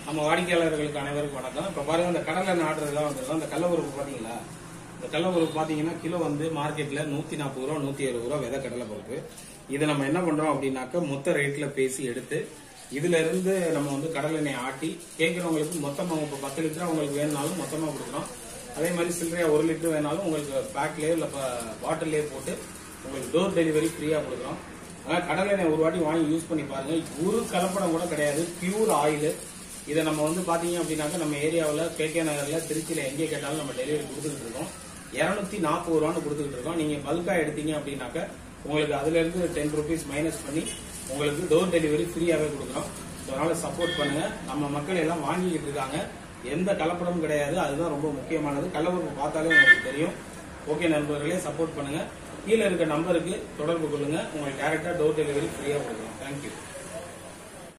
நம்ம வாடிக்கையாளர்களுக்கு அனைவருக்கும் வணக்கம் இப்ப பாருங்க இந்த கடலை எண்ணெய் ஆர்டர்லாம் வந்துருக்கோம் இந்த கடலை பருப்பு பாத்தீங்களா இந்த கடலை பருப்பு பாத்தீங்கன்னா கிலோ வந்து மார்க்கெட்ல நூத்தி நாற்பது ரூபா நூத்தி எழுபது ரூபா விதை கடலை பருப்பு இதை நம்ம என்ன பண்றோம் அப்படின்னாக்க மொத்த ரேட்ல பேசி எடுத்து இதுல இருந்து நம்ம வந்து கடலை எண்ணெய் ஆட்டி கேட்கறவங்களுக்கு மொத்தமா இப்ப பத்து லிட்டர் உங்களுக்கு வேணும்னாலும் மொத்தமா கொடுக்குறோம் அதே மாதிரி சில்லறையா ஒரு லிட்டர் வேணாலும் உங்களுக்கு பேக்லயே இல்ல பாட்டிலே போட்டு உங்களுக்கு டோர் டெலிவரி ஃப்ரீயா கொடுக்குறோம் ஆனா கடலை எண்ணெய் ஒரு வாட்டி வாங்கி யூஸ் பண்ணி பாருங்க ஒரு கலப்படம் கூட கிடையாது பியூர் ஆயில் இதை நம்ம வந்து பாத்தீங்க அப்படின்னாக்க நம்ம ஏரியாவில் கேகே நகர்ல திருச்சியில எங்கே கேட்டாலும் நம்ம டெலிவரி கொடுத்துட்டு இருக்கோம் இருநூத்தி நாற்பது ரூபான்னு கொடுத்துட்டு இருக்கோம் நீங்க பல்கா எடுத்தீங்க அப்படின்னாக்க உங்களுக்கு அதுல இருந்து டென் ருபீஸ் மைனஸ் பண்ணி உங்களுக்கு டோர் டெலிவரி ஃப்ரீயாவே கொடுக்குறோம் அதனால சப்போர்ட் பண்ணுங்க நம்ம மக்கள் எல்லாம் வாங்கிக்கிட்டு இருக்காங்க எந்த கலப்படமும் கிடையாது அதுதான் ரொம்ப முக்கியமானது கள்ளப்பருப்பு பார்த்தாலே உங்களுக்கு தெரியும் ஓகே நண்பர்களே சப்போர்ட் பண்ணுங்க கீழே இருக்க நம்பருக்கு தொடர்பு கொள்ளுங்க உங்களுக்கு டேரக்டா டோர் டெலிவரி ஃப்ரீயா கொடுக்குறோம் தேங்க்யூ